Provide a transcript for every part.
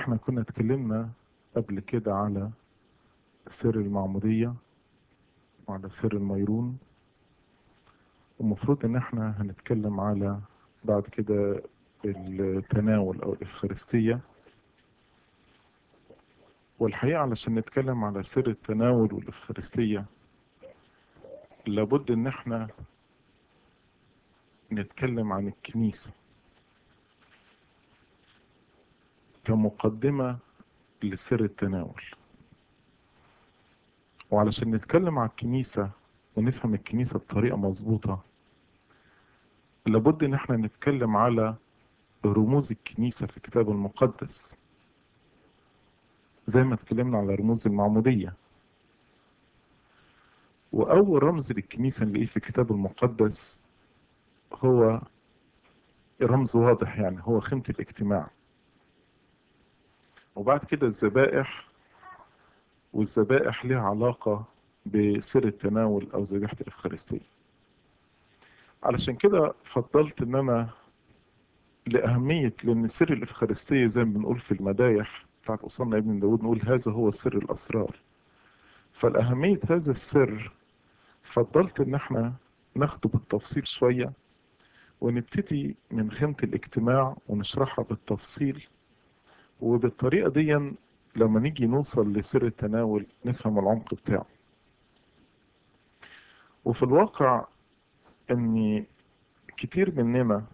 احنا كنا اتكلمنا قبل كده على سر المعمودية وعلى سر الميرون ومفروض ان احنا هنتكلم على بعد كده التناول او الافخارستية والحقيقة علشان نتكلم على سر التناول والافخارستية لابد ان احنا نتكلم عن الكنيسة كمقدمة لسر التناول وعلشان نتكلم عن الكنيسة ونفهم الكنيسة بطريقة مظبوطة لابد ان احنا نتكلم على رموز الكنيسة في الكتاب المقدس زي ما اتكلمنا على رموز المعمودية وأول رمز للكنيسة نلاقيه في الكتاب المقدس هو رمز واضح يعني هو خيمة الاجتماع وبعد كده الذبائح والذبائح لها علاقة بسر التناول أو ذبيحة الإفخارستية علشان كده فضلت إن أنا لأهمية لأن سر الإفخارستية زي ما بنقول في المدايح بتاعت أصلنا ابن داود نقول هذا هو سر الأسرار فالأهمية هذا السر فضلت إن احنا ناخده بالتفصيل شوية ونبتدي من خيمة الاجتماع ونشرحها بالتفصيل وبالطريقة دي لما نيجي نوصل لسر التناول نفهم العمق بتاعه وفي الواقع ان كتير مننا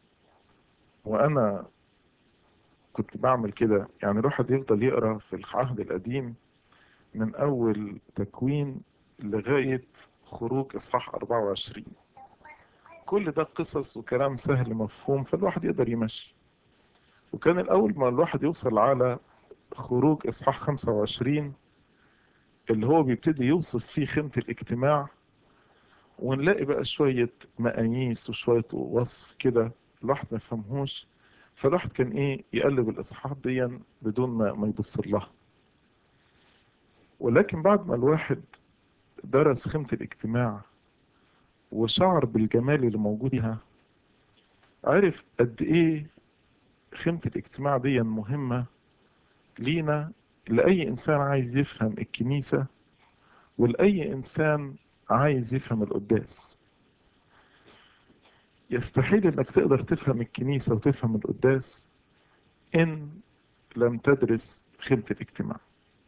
وانا كنت بعمل كده يعني الواحد يفضل يقرا في العهد القديم من اول تكوين لغايه خروج اصحاح 24 كل ده قصص وكلام سهل مفهوم فالواحد يقدر يمشي وكان الاول ما الواحد يوصل على خروج اصحاح 25 اللي هو بيبتدي يوصف فيه خيمه الاجتماع ونلاقي بقى شويه مقاييس وشويه وصف كده الواحد ما يفهمهوش فالواحد كان ايه يقلب الاصحاحات دي بدون ما ما يبص لها ولكن بعد ما الواحد درس خيمه الاجتماع وشعر بالجمال اللي موجود فيها عرف قد ايه خيمه الاجتماع دي مهمه لينا لأي إنسان عايز يفهم الكنيسة ولأي إنسان عايز يفهم القداس يستحيل إنك تقدر تفهم الكنيسة وتفهم القداس إن لم تدرس خيمة الاجتماع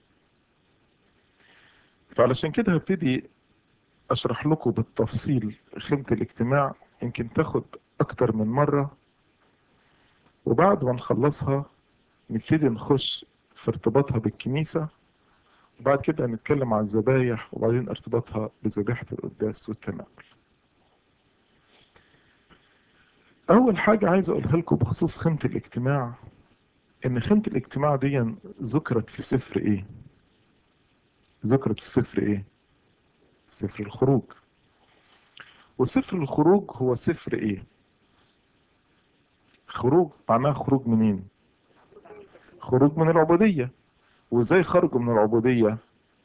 فعلشان كده هبتدي أشرح لكم بالتفصيل خيمة الاجتماع يمكن تاخد أكتر من مرة وبعد ما نخلصها نبتدي نخش في ارتباطها بالكنيسة وبعد كده هنتكلم عن الذبايح وبعدين ارتباطها بذبيحة القداس والتناول أول حاجة عايز أقولها لكم بخصوص خيمة الاجتماع إن خيمة الاجتماع دي ذكرت في سفر إيه؟ ذكرت في سفر إيه؟ سفر الخروج وسفر الخروج هو سفر إيه؟ خروج معناه خروج منين؟ خروج من العبودية وازاي خرجوا من العبودية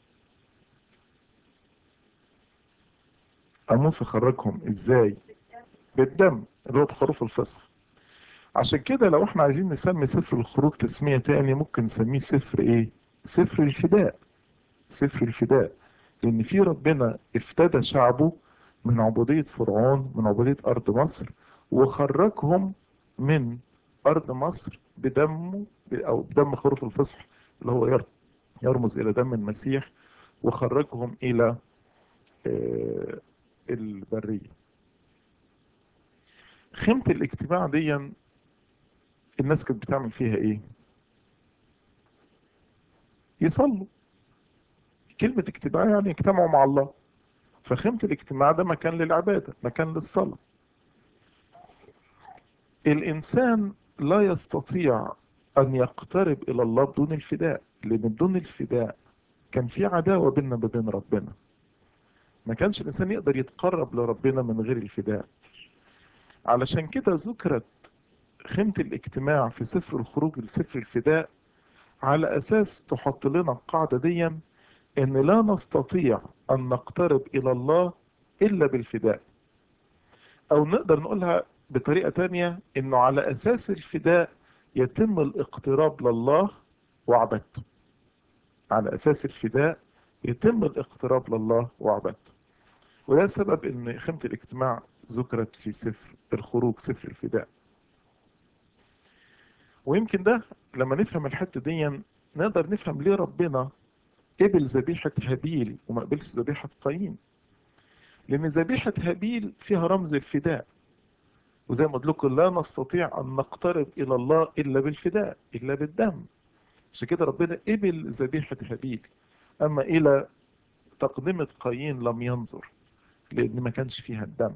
موسى خرجهم ازاي بالدم اللي هو بخروف الفصح عشان كده لو احنا عايزين نسمي سفر الخروج تسمية تاني ممكن نسميه سفر ايه سفر الفداء سفر الفداء لان في ربنا افتدى شعبه من عبودية فرعون من عبودية ارض مصر وخرجهم من ارض مصر بدمه او بدم خروف الفصح اللي هو يرمز الى دم المسيح وخرجهم الى البريه خيمه الاجتماع دي الناس كانت بتعمل فيها ايه يصلوا كلمه اجتماع يعني يجتمعوا مع الله فخيمه الاجتماع ده مكان للعباده مكان للصلاه الانسان لا يستطيع أن يقترب إلى الله بدون الفداء لأن بدون الفداء كان في عداوة بيننا وبين ربنا ما كانش الإنسان يقدر يتقرب لربنا من غير الفداء علشان كده ذكرت خيمة الاجتماع في سفر الخروج لسفر الفداء على أساس تحط لنا القاعدة دي إن لا نستطيع أن نقترب إلى الله إلا بالفداء أو نقدر نقولها بطريقة تانية إنه على أساس الفداء يتم الاقتراب لله وعبدته على أساس الفداء يتم الاقتراب لله وعبدته وده سبب ان خيمة الاجتماع ذكرت في سفر الخروج سفر الفداء ويمكن ده لما نفهم الحتة دي نقدر نفهم ليه ربنا قبل ذبيحة هابيل وما قبلش ذبيحة قايين لأن ذبيحة هابيل فيها رمز الفداء وزي ما قلت لكم لا نستطيع أن نقترب إلى الله إلا بالفداء إلا بالدم عشان كده ربنا قبل ذبيحة هابيل أما إلى تقدمة قايين لم ينظر لأن ما كانش فيها الدم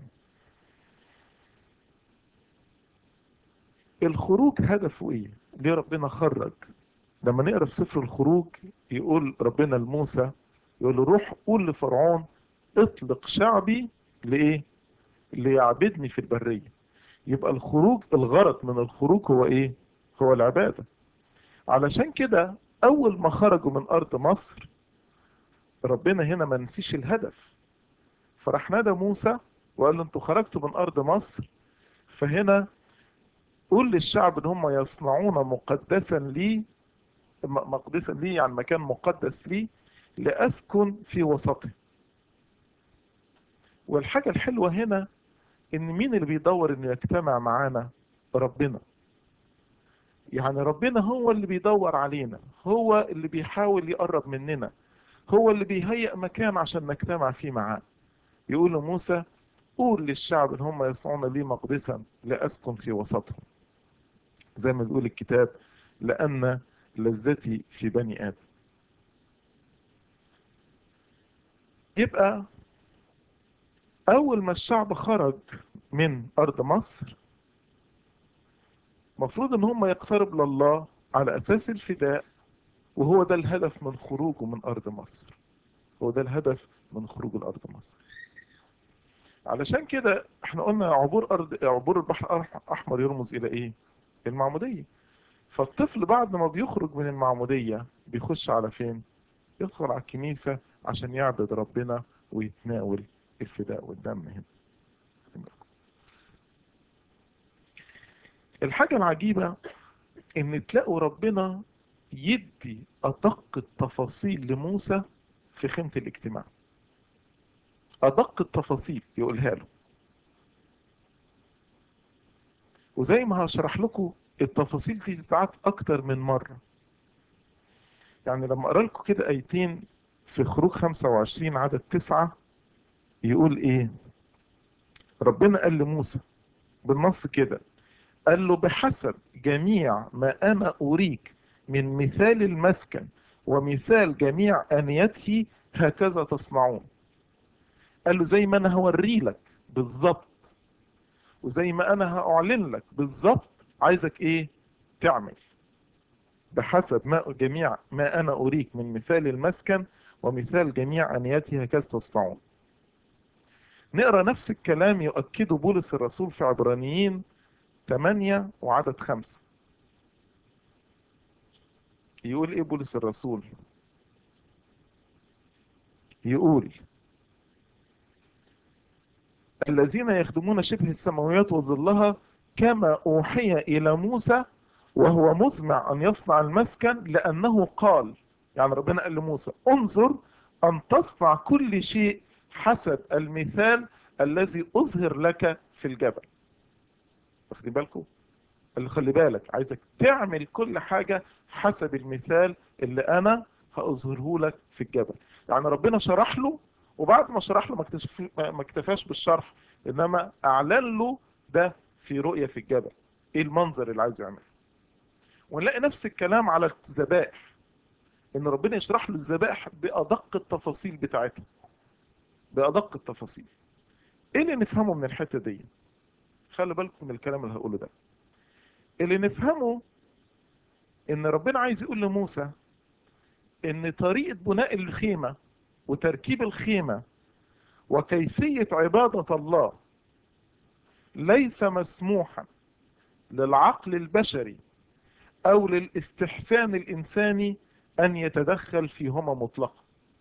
الخروج هدفه إيه؟ ليه ربنا خرج؟ لما نقرا في سفر الخروج يقول ربنا لموسى يقول له روح قول لفرعون اطلق شعبي لايه ليعبدني في البريه يبقى الخروج الغرض من الخروج هو ايه هو العباده علشان كده اول ما خرجوا من ارض مصر ربنا هنا ما نسيش الهدف فراح نادى موسى وقال له انتوا خرجتوا من ارض مصر فهنا قول للشعب ان هم يصنعون مقدسا لي مقدسا لي يعني مكان مقدس لي لأسكن في وسطه والحاجة الحلوة هنا إن مين اللي بيدور إنه يجتمع معانا ربنا يعني ربنا هو اللي بيدور علينا هو اللي بيحاول يقرب مننا هو اللي بيهيئ مكان عشان نجتمع فيه معاه يقول لموسى قول للشعب ان هم يصنعون لي مقدسا لأسكن في وسطهم زي ما بيقول الكتاب لأن لذتي في بني آدم يبقى أول ما الشعب خرج من أرض مصر مفروض إن هم يقترب لله على أساس الفداء وهو ده الهدف من خروجه من أرض مصر هو ده الهدف من خروج الأرض مصر علشان كده احنا قلنا عبور أرض عبور البحر الأحمر يرمز إلى إيه؟ المعمودية فالطفل بعد ما بيخرج من المعمودية بيخش على فين يدخل على الكنيسة عشان يعبد ربنا ويتناول الفداء والدم هنا الحاجة العجيبة ان تلاقوا ربنا يدي ادق التفاصيل لموسى في خيمة الاجتماع ادق التفاصيل يقولها له وزي ما هشرح لكم التفاصيل دي تتعاد اكتر من مرة يعني لما اقرا لكم كده ايتين في خروج 25 عدد تسعة يقول ايه ربنا قال لموسى بالنص كده قال له بحسب جميع ما انا اريك من مثال المسكن ومثال جميع انيته هكذا تصنعون قال له زي ما انا هوري لك بالظبط وزي ما انا هاعلن لك بالظبط عايزك ايه تعمل بحسب ما جميع ما انا اريك من مثال المسكن ومثال جميع انياته هكذا تصنعون نقرا نفس الكلام يؤكده بولس الرسول في عبرانيين 8 وعدد 5 يقول ايه بولس الرسول يقول الذين يخدمون شبه السماويات وظلها كما أوحي إلى موسى وهو مزمع أن يصنع المسكن لأنه قال يعني ربنا قال لموسى انظر أن تصنع كل شيء حسب المثال الذي أظهر لك في الجبل واخدين بالكم اللي خلي بالك عايزك تعمل كل حاجة حسب المثال اللي أنا هأظهره لك في الجبل يعني ربنا شرح له وبعد ما شرح له ما اكتفاش بالشرح إنما أعلن له ده في رؤية في الجبل إيه المنظر اللي عايز يعمله ونلاقي نفس الكلام على الذبائح ان ربنا يشرح له الذبائح بادق التفاصيل بتاعتها بادق التفاصيل ايه اللي نفهمه من الحته دي خلي بالكم من الكلام اللي هقوله ده اللي نفهمه ان ربنا عايز يقول لموسى ان طريقه بناء الخيمه وتركيب الخيمه وكيفيه عباده الله ليس مسموحا للعقل البشري او للاستحسان الانساني ان يتدخل فيهما مطلقا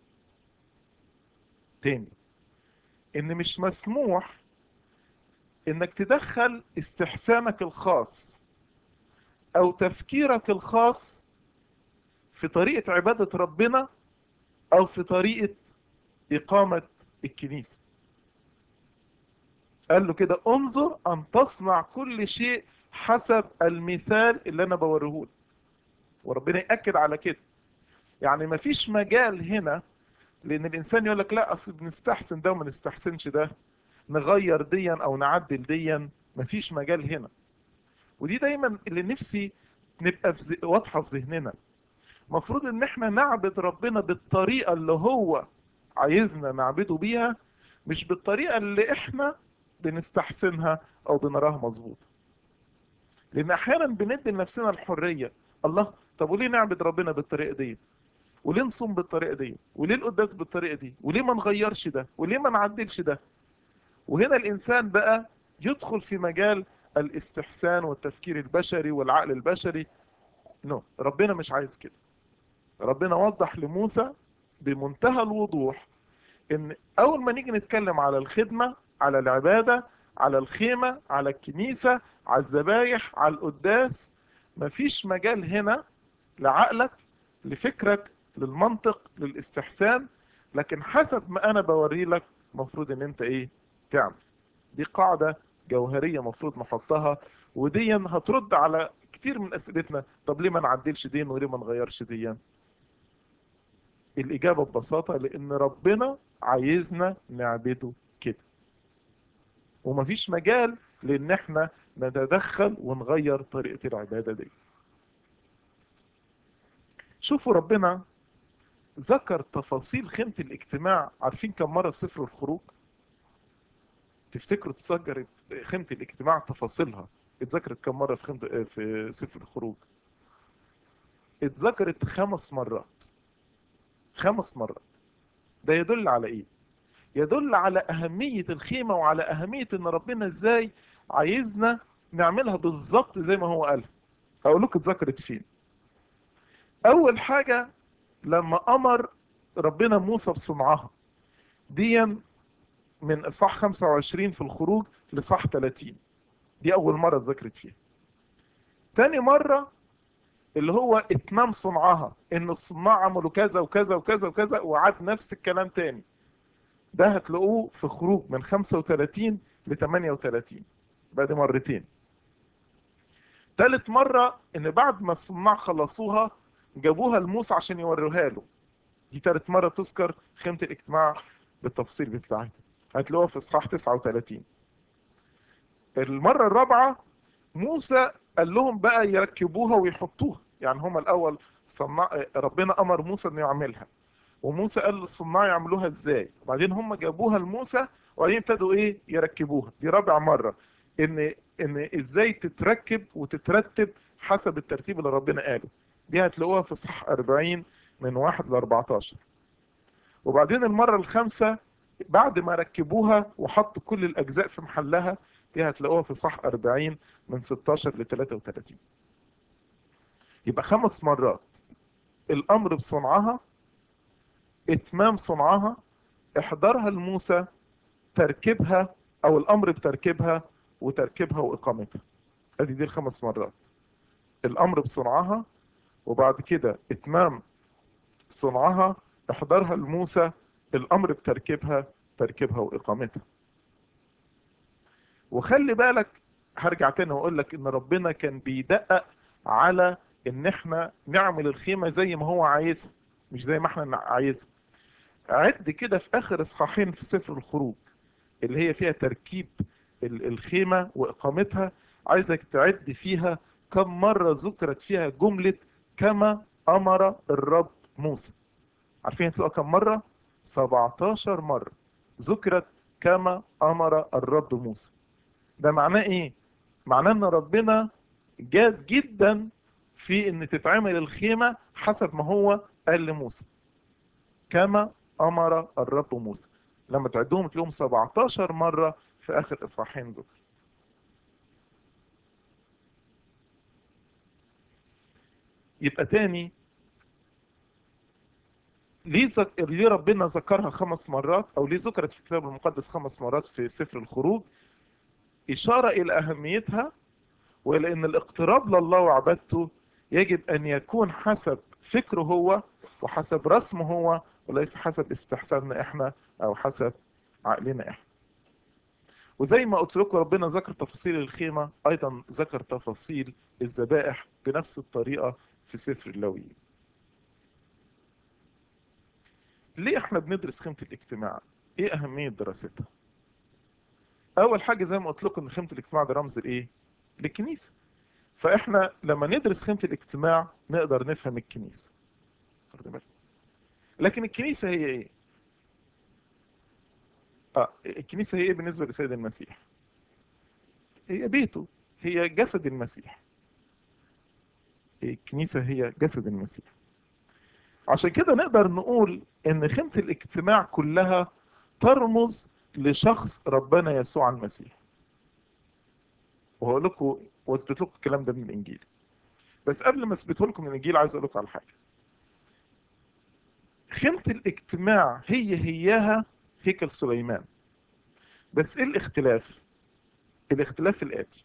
تاني ان مش مسموح انك تدخل استحسانك الخاص او تفكيرك الخاص في طريقة عبادة ربنا او في طريقة اقامة الكنيسة قال له كده انظر ان تصنع كل شيء حسب المثال اللي انا بوريهولك وربنا يأكد على كده يعني مفيش مجال هنا لان الانسان يقول لك لا اصل بنستحسن ده وما نستحسنش ده نغير ديا او نعدل ديا مفيش مجال هنا ودي دايما اللي نفسي نبقى في زي... واضحه في ذهننا المفروض ان احنا نعبد ربنا بالطريقه اللي هو عايزنا نعبده بيها مش بالطريقه اللي احنا بنستحسنها او بنراها مظبوطه لان احيانا بندي لنفسنا الحريه الله طب وليه نعبد ربنا بالطريقه دي وليه نصوم بالطريقه دي وليه القداس بالطريقه دي وليه ما نغيرش ده وليه ما نعدلش ده وهنا الانسان بقى يدخل في مجال الاستحسان والتفكير البشري والعقل البشري نو no. ربنا مش عايز كده ربنا وضح لموسى بمنتهى الوضوح ان اول ما نيجي نتكلم على الخدمة على العبادة على الخيمة على الكنيسة على الذبايح على القداس مفيش مجال هنا لعقلك لفكرك للمنطق للاستحسان لكن حسب ما انا بوري لك مفروض ان انت ايه تعمل دي قاعدة جوهرية مفروض نحطها ودي هترد على كتير من اسئلتنا طب ليه ما نعدلش دين وليه ما نغيرش دين الاجابة ببساطة لان ربنا عايزنا نعبده كده ومفيش مجال لان احنا نتدخل ونغير طريقة العبادة دي شوفوا ربنا ذكر تفاصيل خيمة الاجتماع عارفين كم مرة في سفر الخروج تفتكروا تتذكر خيمة الاجتماع تفاصيلها اتذكرت كم مرة في خيمة في سفر الخروج اتذكرت خمس مرات خمس مرات ده يدل على ايه يدل على اهمية الخيمة وعلى اهمية ان ربنا ازاي عايزنا نعملها بالظبط زي ما هو قال هقول لكم اتذكرت فين اول حاجة لما امر ربنا موسى بصنعها دي من اصحاح 25 في الخروج لصح 30 دي اول مرة اتذكرت فيها تاني مرة اللي هو اتمام صنعها ان الصناع عملوا كذا وكذا وكذا وكذا وعاد نفس الكلام تاني ده هتلاقوه في خروج من 35 ل 38 بعد مرتين تالت مرة ان بعد ما الصناع خلصوها جابوها لموسى عشان يوروها له دي تالت مرة تذكر خيمة الاجتماع بالتفصيل بتاعتها هتلاقوها في اصحاح 39 المرة الرابعة موسى قال لهم بقى يركبوها ويحطوها يعني هما الاول صنع ربنا امر موسى انه يعملها وموسى قال للصناع يعملوها ازاي وبعدين هم جابوها لموسى وبعدين ابتدوا ايه يركبوها دي رابع مرة ان ان ازاي تتركب وتترتب حسب الترتيب اللي ربنا قاله دي هتلاقوها في صح 40 من 1 ل 14 وبعدين المرة الخامسة بعد ما ركبوها وحطوا كل الاجزاء في محلها دي هتلاقوها في صح 40 من 16 ل 33 يبقى خمس مرات الامر بصنعها اتمام صنعها احضارها لموسى تركيبها او الامر بتركيبها وتركيبها واقامتها ادي دي الخمس مرات الامر بصنعها وبعد كده اتمام صنعها احضارها لموسى الامر بتركيبها تركيبها واقامتها وخلي بالك هرجع تاني واقول لك ان ربنا كان بيدقق على ان احنا نعمل الخيمة زي ما هو عايزها مش زي ما احنا عايزها عد كده في اخر اصحاحين في سفر الخروج اللي هي فيها تركيب الخيمة واقامتها عايزك تعد فيها كم مرة ذكرت فيها جملة كما امر الرب موسى عارفين هتلاقوا كم مرة 17 مرة ذكرت كما امر الرب موسى ده معناه ايه معناه ان ربنا جاد جدا في ان تتعمل الخيمة حسب ما هو قال لموسى كما امر الرب موسى لما تعدهم تلاقيهم 17 مرة في اخر اصحاحين ذكر يبقى تاني ليه, زك... ليه ربنا ذكرها خمس مرات او ليه ذكرت في الكتاب المقدس خمس مرات في سفر الخروج اشارة الى اهميتها والى ان الاقتراب لله وعبادته يجب ان يكون حسب فكره هو وحسب رسمه هو وليس حسب استحساننا احنا او حسب عقلنا احنا وزي ما قلت لكم ربنا ذكر تفاصيل الخيمة ايضا ذكر تفاصيل الذبائح بنفس الطريقة في سفر اللاويين ليه احنا بندرس خيمة الاجتماع ايه اهمية دراستها اول حاجة زي ما قلت لكم ان خيمة الاجتماع ده رمز الايه للكنيسة فاحنا لما ندرس خيمة الاجتماع نقدر نفهم الكنيسة خد بالك لكن الكنيسة هي ايه اه الكنيسة هي ايه بالنسبة لسيد المسيح هي بيته هي جسد المسيح الكنيسة هي جسد المسيح عشان كده نقدر نقول ان خيمة الاجتماع كلها ترمز لشخص ربنا يسوع المسيح وهقول لكم واثبت لكم الكلام ده من الانجيل بس قبل ما اثبته لكم من الانجيل عايز اقول لكم على حاجه خيمه الاجتماع هي هياها هيكل سليمان بس ايه الاختلاف الاختلاف الاتي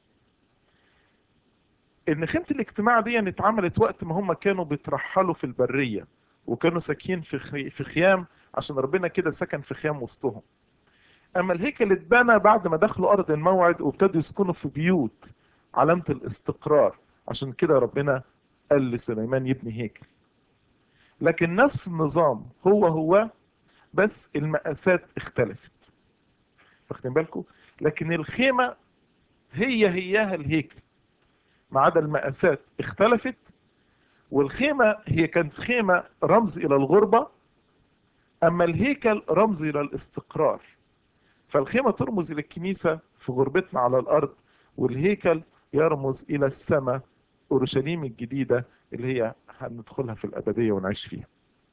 ان خيمه الاجتماع دي يعني اتعملت وقت ما هم كانوا بيترحلوا في البريه وكانوا ساكنين في خي... في خيام عشان ربنا كده سكن في خيام وسطهم اما الهيكل اتبنى بعد ما دخلوا ارض الموعد وابتدوا يسكنوا في بيوت علامه الاستقرار عشان كده ربنا قال لسليمان يبني هيكل لكن نفس النظام هو هو بس المقاسات اختلفت واخدين بالكم لكن الخيمه هي هياها الهيكل ما عدا المقاسات اختلفت والخيمه هي كانت خيمه رمز الى الغربه اما الهيكل رمز الى الاستقرار فالخيمة ترمز إلى الكنيسة في غربتنا على الأرض والهيكل يرمز إلى السماء أورشليم الجديدة اللي هي هندخلها في الأبدية ونعيش فيها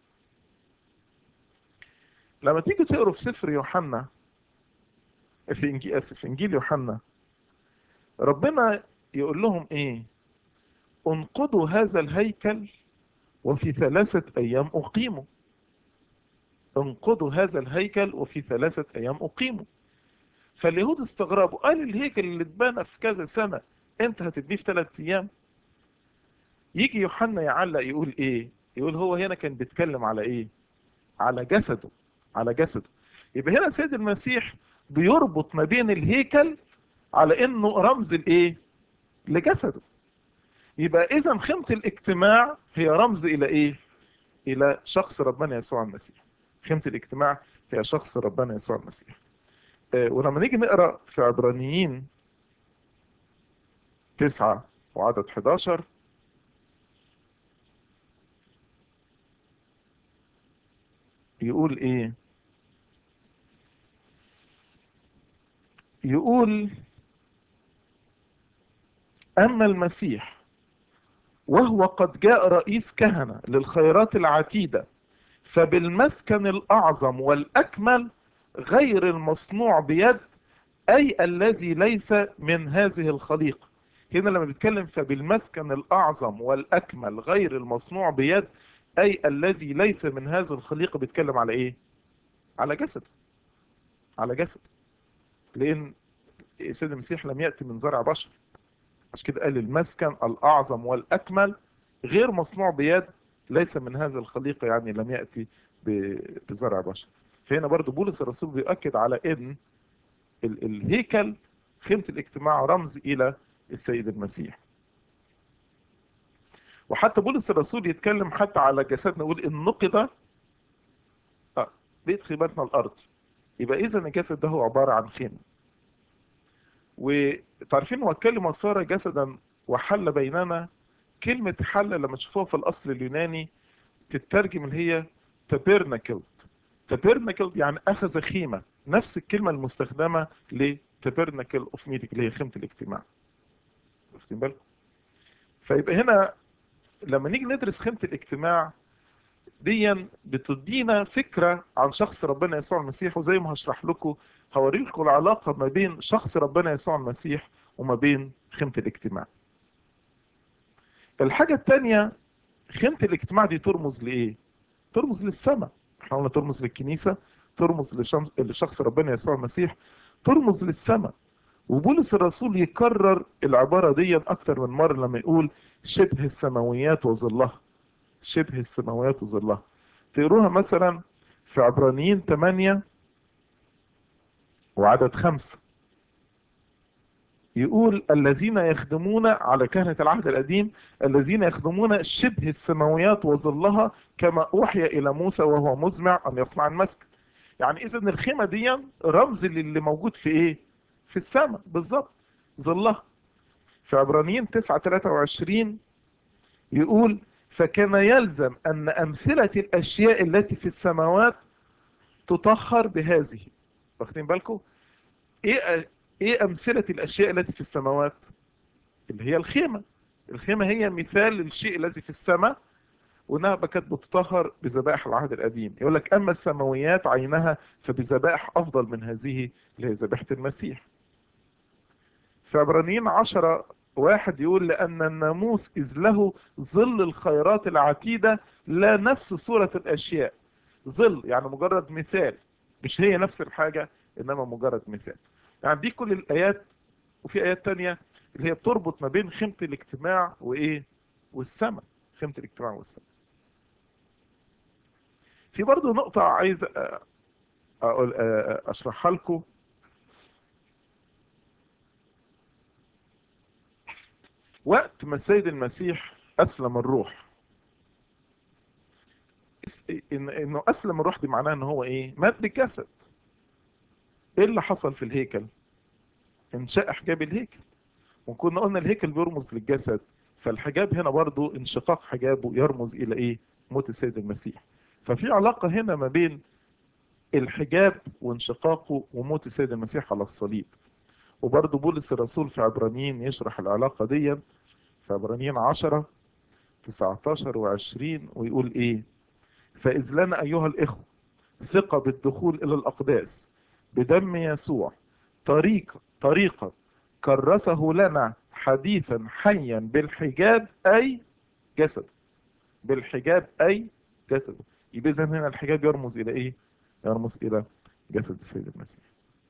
لما تيجي تقروا في سفر يوحنا في إنجيل آسف في إنجيل يوحنا ربنا يقول لهم إيه انقضوا هذا الهيكل وفي ثلاثة أيام أقيمه انقضوا هذا الهيكل وفي ثلاثة أيام أقيموا فاليهود استغربوا قال الهيكل اللي اتبنى في كذا سنة أنت هتبنيه في ثلاثة أيام يجي يوحنا يعلق يقول إيه يقول هو هنا كان بيتكلم على إيه على جسده على جسده يبقى هنا سيد المسيح بيربط ما بين الهيكل على إنه رمز الإيه لجسده يبقى إذا خيمة الاجتماع هي رمز إلى إيه إلى شخص ربنا يسوع المسيح خيمة الاجتماع هي شخص ربنا يسوع المسيح آه ولما نيجي نقرأ في عبرانيين تسعة وعدد 11 يقول ايه يقول اما المسيح وهو قد جاء رئيس كهنة للخيرات العتيده فبالمسكن الأعظم والأكمل غير المصنوع بيد أي الذي ليس من هذه الخليقة هنا لما بيتكلم فبالمسكن الأعظم والأكمل غير المصنوع بيد أي الذي ليس من هذه الخليقة بيتكلم على إيه؟ على جسد على جسد لأن سيد المسيح لم يأتي من زرع بشر عشان كده قال المسكن الأعظم والأكمل غير مصنوع بيد ليس من هذا الخليقة يعني لم يأتي بزرع بشر فهنا برضو بولس الرسول بيؤكد على ان ال الهيكل خيمة الاجتماع رمز الى السيد المسيح وحتى بولس الرسول يتكلم حتى على جسدنا يقول ان نقض آه بيت خيمتنا الارض يبقى اذا الجسد ده هو عبارة عن خيمة وتعرفين هو الكلمة صار جسدا وحل بيننا كلمة حل لما تشوفوها في الأصل اليوناني تترجم اللي هي تبرنكلد تبرنكلد يعني أخذ خيمة نفس الكلمة المستخدمة لتبرنكل اوف ميتنج اللي هي خيمة الاجتماع واخدين بالكم فيبقى هنا لما نيجي ندرس خيمة الاجتماع دي بتدينا فكرة عن شخص ربنا يسوع المسيح وزي ما هشرح لكم هوري لكم العلاقة ما بين شخص ربنا يسوع المسيح وما بين خيمة الاجتماع الحاجة التانية خيمة الاجتماع دي ترمز لإيه؟ ترمز للسماء احنا قلنا ترمز للكنيسة ترمز لشمس لشخص ربنا يسوع المسيح ترمز للسماء وبولس الرسول يكرر العبارة دي أكتر من مرة لما يقول شبه السماويات وظلها شبه السماوات وظلها تقروها مثلا في عبرانيين 8 وعدد خمسة يقول الذين يخدمون على كهنة العهد القديم الذين يخدمون شبه السماويات وظلها كما أوحي إلى موسى وهو مزمع أن يصنع المسجد يعني إذا الخيمة دي رمز للي موجود في إيه؟ في السماء بالظبط ظلها في عبرانيين 9 23 يقول فكان يلزم أن أمثلة الأشياء التي في السماوات تطهر بهذه واخدين بالكم ايه ايه امثله الاشياء التي في السماوات اللي هي الخيمه الخيمه هي مثال للشيء الذي في السماء وانها كانت بتطهر بذبائح العهد القديم يقول لك اما السماويات عينها فبذبائح افضل من هذه اللي هي ذبيحه المسيح في عبرانيين عشرة واحد يقول لأن الناموس إذ له ظل الخيرات العتيدة لا نفس صورة الأشياء ظل يعني مجرد مثال مش هي نفس الحاجة إنما مجرد مثال يعني دي كل الآيات وفي آيات تانية اللي هي بتربط ما بين خيمة الاجتماع وإيه والسماء خيمة الاجتماع والسماء في برضه نقطة عايز أقول أشرحها لكم وقت ما السيد المسيح أسلم الروح إن إنه أسلم الروح دي معناه إن هو إيه؟ مات بالجسد ايه اللي حصل في الهيكل انشاء حجاب الهيكل وكنا قلنا الهيكل بيرمز للجسد فالحجاب هنا برضو انشقاق حجابه يرمز الى ايه موت السيد المسيح ففي علاقة هنا ما بين الحجاب وانشقاقه وموت السيد المسيح على الصليب وبرضو بولس الرسول في عبرانيين يشرح العلاقة دي في عبرانيين 10 19 و20 ويقول ايه فإذ لنا أيها الإخوة ثقة بالدخول إلى الأقداس بدم يسوع طريق طريقة كرسه لنا حديثا حيا بالحجاب أي جسد بالحجاب أي جسد يبقى إذن هنا الحجاب يرمز إلى إيه؟ يرمز إلى جسد السيد المسيح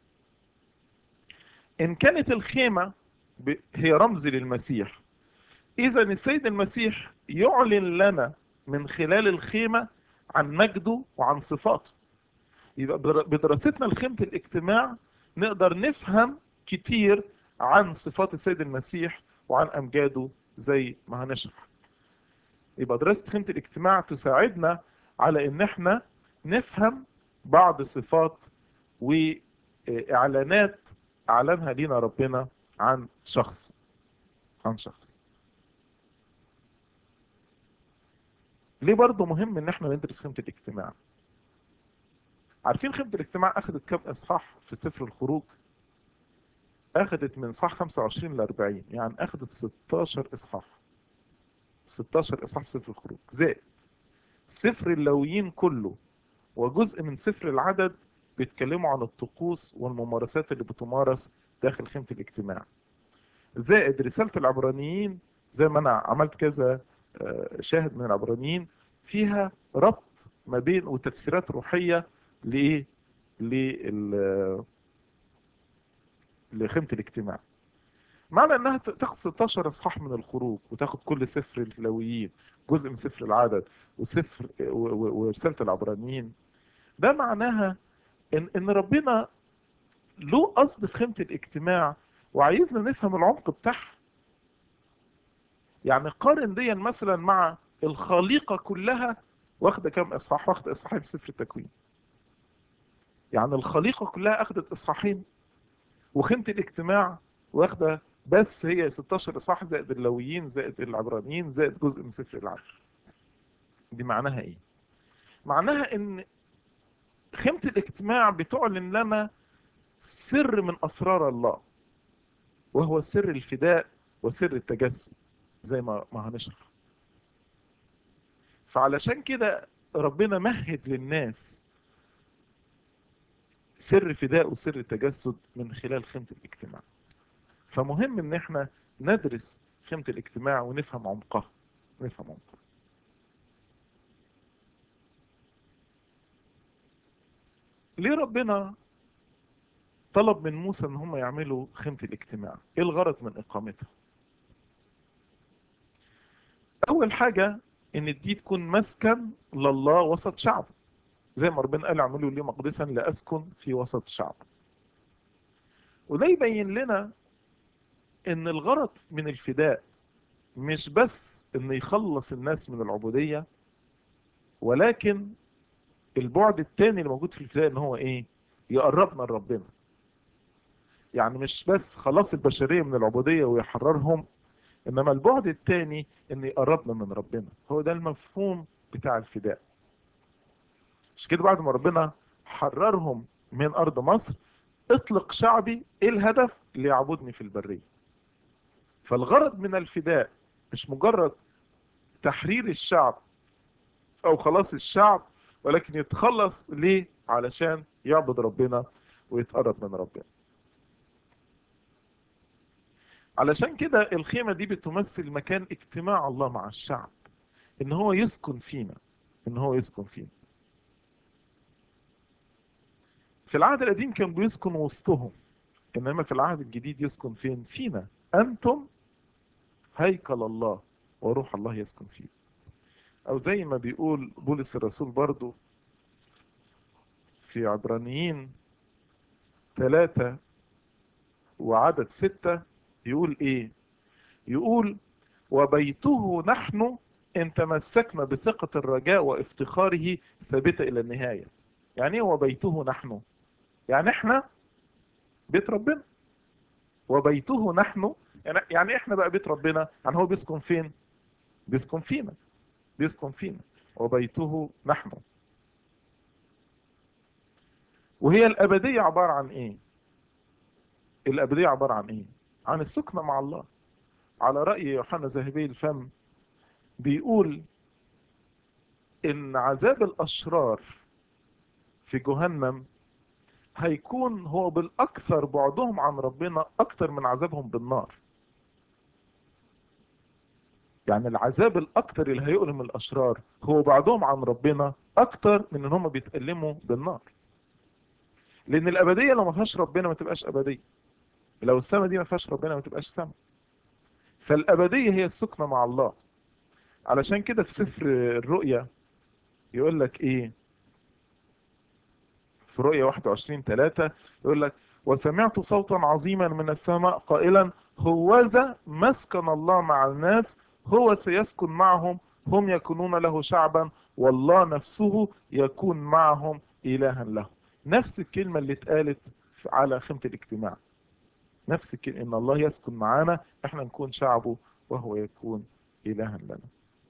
إن كانت الخيمة هي رمز للمسيح إذا السيد المسيح يعلن لنا من خلال الخيمة عن مجده وعن صفاته يبقى بدراستنا لخيمة الاجتماع نقدر نفهم كتير عن صفات السيد المسيح وعن أمجاده زي ما هنشرح يبقى دراسة خيمة الاجتماع تساعدنا على ان احنا نفهم بعض صفات واعلانات اعلنها لينا ربنا عن شخص عن شخص ليه برضه مهم ان احنا ندرس خيمة الاجتماع عارفين خيمة الاجتماع اخذت كم اصحاح في سفر الخروج اخذت من صح 25 ل 40 يعني اخذت 16 اصحاح 16 اصحاح في سفر الخروج زائد سفر اللويين كله وجزء من سفر العدد بيتكلموا عن الطقوس والممارسات اللي بتمارس داخل خيمة الاجتماع زائد رسالة العبرانيين زي ما انا عملت كذا شاهد من العبرانيين فيها ربط ما بين وتفسيرات روحية لايه لل لخيمة الاجتماع معنى انها تاخد 16 اصحاح من الخروج وتاخد كل سفر اللاويين جزء من سفر العدد وسفر ورسالة العبرانيين ده معناها ان ان ربنا له قصد في خيمة الاجتماع وعايزنا نفهم العمق بتاعها يعني قارن ديا مثلا مع الخليقة كلها واخدة كام اصحاح واخدة اصحاحين في سفر التكوين يعني الخليقة كلها اخدت اصحاحين وخيمة الاجتماع واخدة بس هي 16 اصحاح زائد اللويين زائد العبرانيين زائد جزء من سفر العدل دي معناها ايه معناها ان خيمة الاجتماع بتعلن لنا سر من اسرار الله وهو سر الفداء وسر التجسد زي ما ما هنشرح فعلشان كده ربنا مهد للناس سر فداء وسر التجسد من خلال خيمة الاجتماع فمهم ان احنا ندرس خيمة الاجتماع ونفهم عمقها نفهم عمقها ليه ربنا طلب من موسى ان هم يعملوا خيمة الاجتماع ايه الغرض من اقامتها اول حاجة ان دي تكون مسكن لله وسط شعبه زي ما ربنا قال اعملوا لي مقدسا لاسكن في وسط شعب وده يبين لنا ان الغرض من الفداء مش بس ان يخلص الناس من العبودية ولكن البعد التاني اللي موجود في الفداء ان هو ايه يقربنا لربنا يعني مش بس خلاص البشرية من العبودية ويحررهم انما البعد التاني ان يقربنا من ربنا هو ده المفهوم بتاع الفداء مش كده بعد ما ربنا حررهم من ارض مصر اطلق شعبي ايه الهدف ليعبدني في البرية فالغرض من الفداء مش مجرد تحرير الشعب او خلاص الشعب ولكن يتخلص ليه علشان يعبد ربنا ويتقرب من ربنا علشان كده الخيمة دي بتمثل مكان اجتماع الله مع الشعب ان هو يسكن فينا ان هو يسكن فينا في العهد القديم كان بيسكن وسطهم انما في العهد الجديد يسكن فين فينا انتم هيكل الله وروح الله يسكن فيه او زي ما بيقول بولس الرسول برضو في عبرانيين ثلاثة وعدد ستة يقول ايه يقول وبيته نحن ان تمسكنا بثقة الرجاء وافتخاره ثابتة الى النهاية يعني ايه وبيته نحن يعني احنا بيت ربنا وبيته نحن يعني, يعني احنا بقى بيت ربنا يعني هو بيسكن فين بيسكن فينا بيسكن فينا وبيته نحن وهي الأبدية عبارة عن ايه الأبدية عبارة عن ايه عن السكنة مع الله على رأي يوحنا ذهبي الفم بيقول ان عذاب الأشرار في جهنم هيكون هو بالأكثر بعدهم عن ربنا أكثر من عذابهم بالنار يعني العذاب الأكثر اللي هيؤلم الأشرار هو بعدهم عن ربنا أكثر من إن هم بيتألموا بالنار لأن الأبدية لو ما فيهاش ربنا ما تبقاش أبدية لو السماء دي ما فيهاش ربنا ما تبقاش سماء فالأبدية هي السكنة مع الله علشان كده في سفر الرؤيا يقول لك إيه في رؤيا 21 3 يقول لك وسمعت صوتا عظيما من السماء قائلا هوذا مسكن الله مع الناس هو سيسكن معهم هم يكونون له شعبا والله نفسه يكون معهم إلها له نفس الكلمة اللي اتقالت على خيمة الاجتماع نفس الكلمة إن الله يسكن معانا احنا نكون شعبه وهو يكون إلها لنا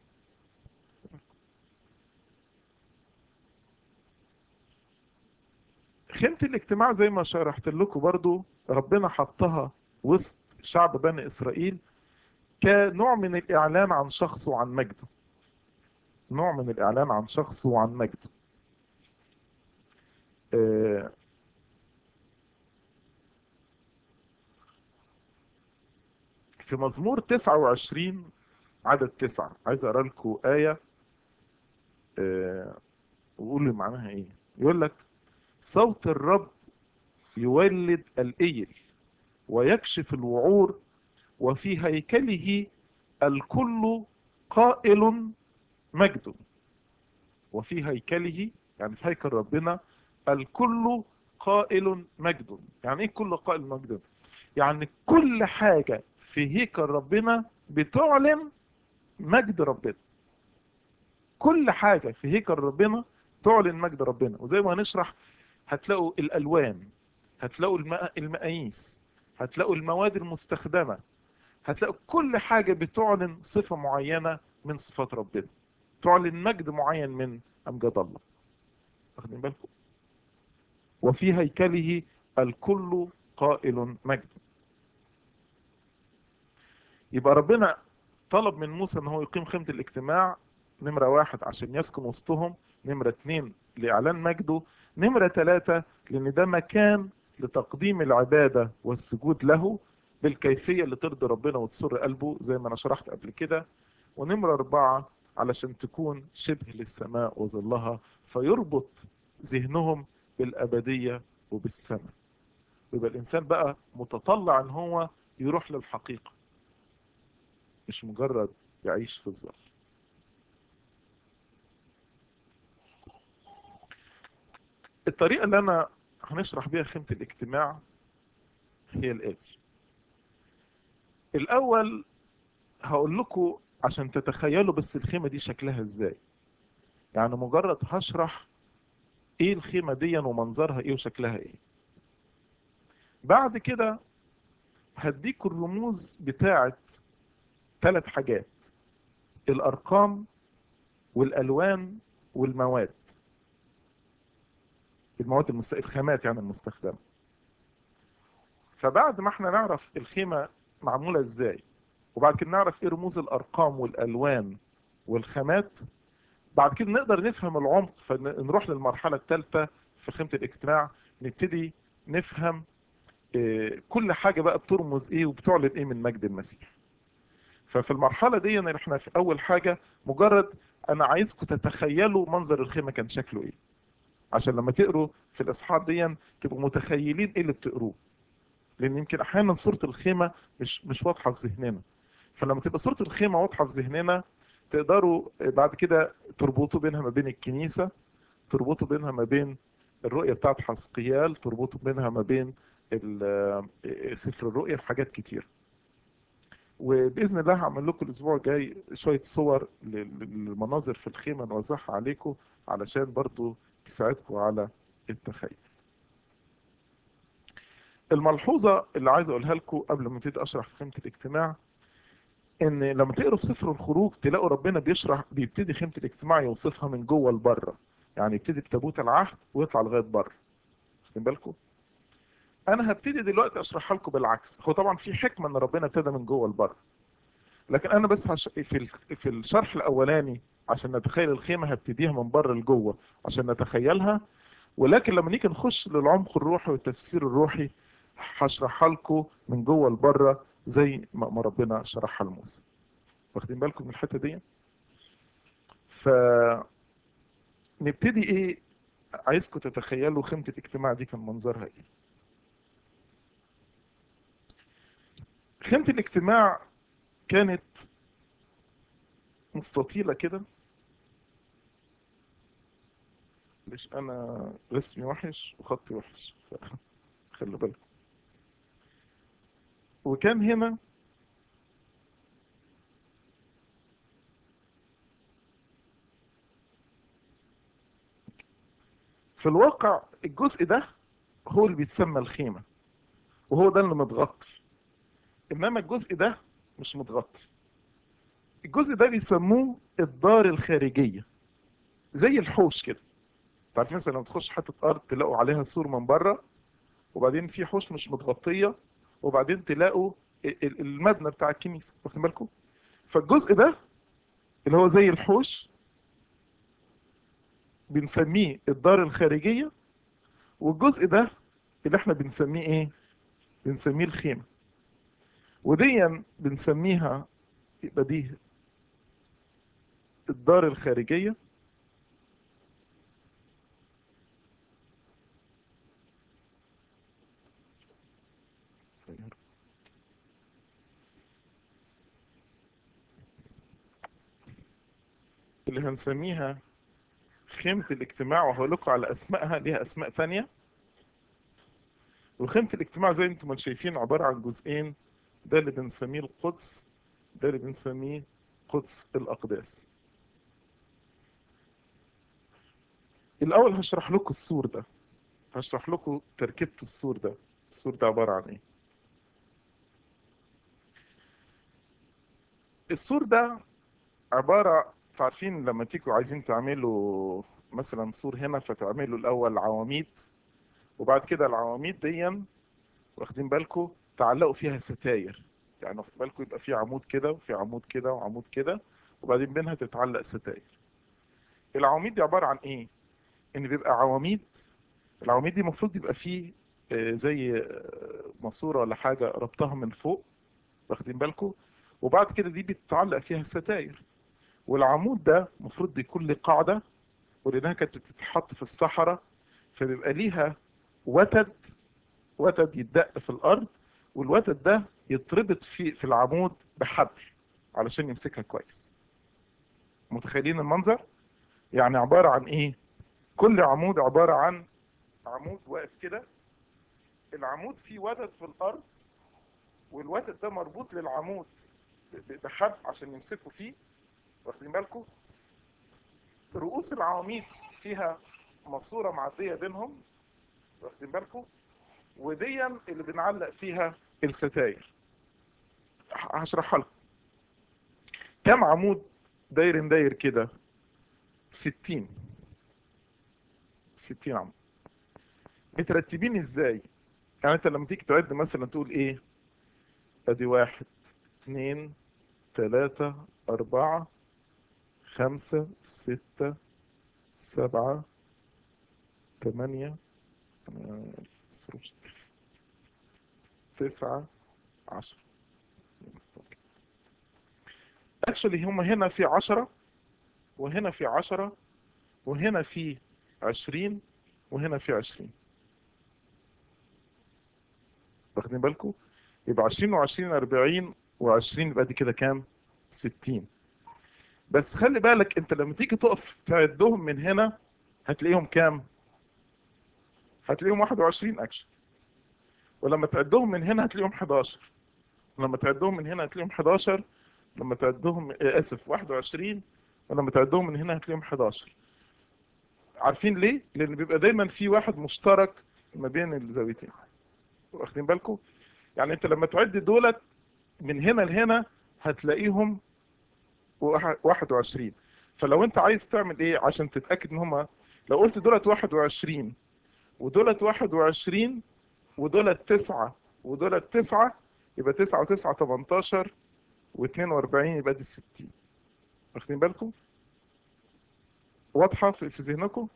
خيمة الاجتماع زي ما شرحت لكم برضو ربنا حطها وسط شعب بني إسرائيل كنوع من الإعلان عن شخصه وعن مجده نوع من الإعلان عن شخصه وعن مجده آه في مزمور 29 عدد 9 عايز أقرأ لكم آية آه وقول لي معناها إيه يقول لك صوت الرب يولد الإيل ويكشف الوعور وفي هيكله الكل قائل مجد وفي هيكله يعني في هيكل ربنا الكل قائل مجد يعني ايه كل قائل مجد يعني كل حاجة في هيكل ربنا بتعلن مجد ربنا كل حاجة في هيكل ربنا تعلن مجد ربنا وزي ما هنشرح هتلاقوا الألوان هتلاقوا المقاييس هتلاقوا المواد المستخدمة هتلاقوا كل حاجة بتعلن صفة معينة من صفات ربنا تعلن مجد معين من أمجاد الله واخدين بالكم وفي هيكله الكل قائل مجد يبقى ربنا طلب من موسى ان هو يقيم خيمة الاجتماع نمرة واحد عشان يسكن وسطهم نمرة اتنين لإعلان مجده نمرة ثلاثة لأن ده مكان لتقديم العبادة والسجود له بالكيفية اللي ترضي ربنا وتسر قلبه زي ما أنا شرحت قبل كده ونمرة أربعة علشان تكون شبه للسماء وظلها فيربط ذهنهم بالأبدية وبالسماء ويبقى الإنسان بقى متطلع إن هو يروح للحقيقة مش مجرد يعيش في الظل الطريقة اللي انا هنشرح بيها خيمة الاجتماع هي الآتي الأول هقول لكم عشان تتخيلوا بس الخيمة دي شكلها ازاي يعني مجرد هشرح ايه الخيمة دي ومنظرها ايه وشكلها ايه بعد كده هديكوا الرموز بتاعت ثلاث حاجات الارقام والالوان والمواد المواد المست... الخامات يعني المستخدمه فبعد ما احنا نعرف الخيمه معموله ازاي وبعد كده نعرف ايه رموز الارقام والالوان والخامات بعد كده نقدر نفهم العمق فنروح للمرحله الثالثه في خيمه الاجتماع نبتدي نفهم إيه كل حاجه بقى بترمز ايه وبتعلن ايه من مجد المسيح ففي المرحله دي يعني احنا في اول حاجه مجرد انا عايزكم تتخيلوا منظر الخيمه كان شكله ايه عشان لما تقروا في الاصحاح دي تبقوا متخيلين ايه اللي بتقروه لان يمكن احيانا صوره الخيمه مش مش واضحه في ذهننا فلما تبقى صوره الخيمه واضحه في ذهننا تقدروا بعد كده تربطوا بينها ما بين الكنيسه تربطوا بينها ما بين الرؤيه بتاعت حسقيال تربطوا بينها ما بين سفر الرؤيا في حاجات كتير وباذن الله هعمل لكم الاسبوع الجاي شويه صور للمناظر في الخيمه نوزعها عليكم علشان برضو تساعدكم على التخيل الملحوظه اللي عايز اقولها لكم قبل ما ابتدي اشرح في خيمه الاجتماع ان لما تقروا في سفر الخروج تلاقوا ربنا بيشرح بيبتدي خيمه الاجتماع يوصفها من جوه لبره يعني يبتدي بتابوت العهد ويطلع لغايه بره واخدين بالكم انا هبتدي دلوقتي اشرحها لكم بالعكس هو طبعا في حكمه ان ربنا ابتدى من جوه لبره لكن انا بس هش... في في الشرح الاولاني عشان نتخيل الخيمه هبتديها من بره لجوه عشان نتخيلها ولكن لما نيجي نخش للعمق الروحي والتفسير الروحي هشرحها لكم من جوه لبره زي ما ربنا شرحها لموسى واخدين بالكم من الحته دي ف نبتدي ايه عايزكم تتخيلوا خيمه الاجتماع دي كان منظرها ايه خيمه الاجتماع كانت مستطيله كده ليش انا رسمي وحش وخطي وحش خلوا بالكم وكان هنا في الواقع الجزء ده هو اللي بيتسمى الخيمة وهو ده اللي متغطي إنما الجزء ده مش متغطي الجزء ده بيسموه الدار الخارجية زي الحوش كده عارفين مثلا لما تخش حتة أرض تلاقوا عليها سور من بره وبعدين في حوش مش متغطية وبعدين تلاقوا المبنى بتاع الكنيسة واخدين بالكم فالجزء ده اللي هو زي الحوش بنسميه الدار الخارجية والجزء ده اللي احنا بنسميه ايه بنسميه الخيمة وديا بنسميها يبقى دي الدار الخارجية اللي هنسميها خيمة الاجتماع وهقول لكم على أسمائها ليها أسماء تانية وخيمة الاجتماع زي انتم ما شايفين عبارة عن جزئين ده اللي بنسميه القدس ده اللي بنسميه قدس الأقداس الأول هشرح لكم السور ده هشرح لكم تركيبة السور ده السور ده عبارة عن ايه السور ده عبارة عارفين لما تيجوا عايزين تعملوا مثلا سور هنا فتعملوا الأول عواميد وبعد كده العواميد دي واخدين بالكم تعلقوا فيها ستاير يعني واخد بالكم يبقى في عمود كده وفي عمود كده وعمود كده وبعدين بينها تتعلق ستاير العواميد دي عبارة عن ايه ان بيبقى عواميد العواميد دي المفروض يبقى فيه زي ماسوره ولا حاجة ربطها من فوق واخدين بالكم وبعد كده دي بتتعلق فيها الستاير والعمود ده المفروض بيكون له قاعدة ولأنها كانت بتتحط في الصحراء فبيبقى ليها وتد وتد يتدق في الأرض والوتد ده يتربط في في العمود بحبل علشان يمسكها كويس متخيلين المنظر يعني عبارة عن ايه كل عمود عبارة عن عمود واقف كده العمود فيه وتد في الارض والوتد ده مربوط للعمود بحبل عشان يمسكوا فيه واخدين بالكم رؤوس العواميد فيها ماسوره معديه بينهم واخدين بالكم وديا اللي بنعلق فيها الستاير هشرحها لكم كم عمود داير داير كده ستين ستين عمود مترتبين ازاي يعني انت لما تيجي تعد مثلا تقول ايه ادي واحد اثنين ثلاثة اربعة خمسة ستة سبعة ثمانية تسعة عشرة اكشولي هم هنا في عشرة وهنا في عشرة وهنا في عشرين وهنا في عشرين واخدين بالكم يبقى عشرين وعشرين اربعين وعشرين يبقى دي كده كام ستين بس خلي بالك انت لما تيجي تقف تعدهم من هنا هتلاقيهم كام هتلاقيهم 21 اكشن ولما تعدهم من هنا هتلاقيهم 11 لما تعدهم من هنا هتلاقيهم 11 لما تعدهم اسف 21 ولما تعدهم من هنا هتلاقيهم 11 عارفين ليه لان بيبقى دايما في واحد مشترك ما بين الزاويتين واخدين بالكم يعني انت لما تعد دولت من هنا لهنا هتلاقيهم 21 فلو انت عايز تعمل ايه عشان تتاكد ان هم لو قلت دولت 21 ودولت 21 ودولت 9 ودولت 9 يبقى 9 و9 18 و42 يبقى دي 60 واخدين بالكم واضحه في في ذهنكم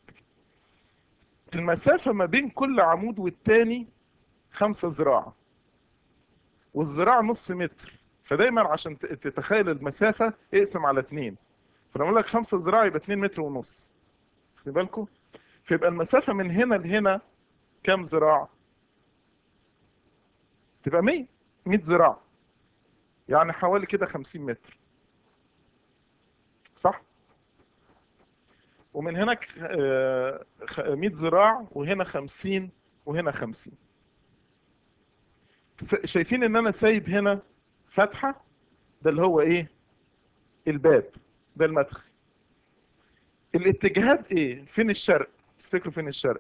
المسافه ما بين كل عمود والتاني 5 ذراع والذراع نص متر فدايما عشان تتخيل المسافه اقسم على 2 فلما اقول لك 5 ذراع يبقى 2 متر ونص واخدين بالكم فيبقى المسافه من هنا لهنا كام ذراع تبقى 100 100 ذراع يعني حوالي كده 50 متر صح ومن هناك 100 ذراع وهنا 50 وهنا 50 شايفين ان انا سايب هنا فتحه ده اللي هو ايه الباب ده المدخل الاتجاهات ايه فين الشرق تفتكروا فين الشرق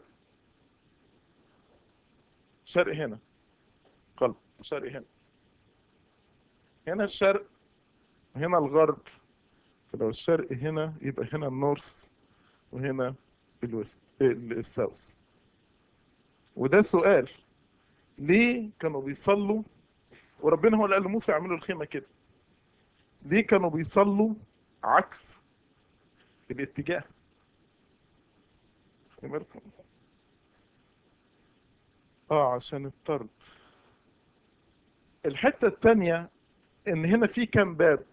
شرق هنا قلب شرق هنا هنا الشرق هنا الغرب فلو الشرق هنا يبقى هنا النورث وهنا الويست الساوث وده سؤال ليه كانوا بيصلوا وربنا هو اللي قال لموسى يعملوا الخيمه كده ليه كانوا بيصلوا عكس الاتجاه بالكم اه عشان الطرد الحته الثانيه ان هنا في كام باب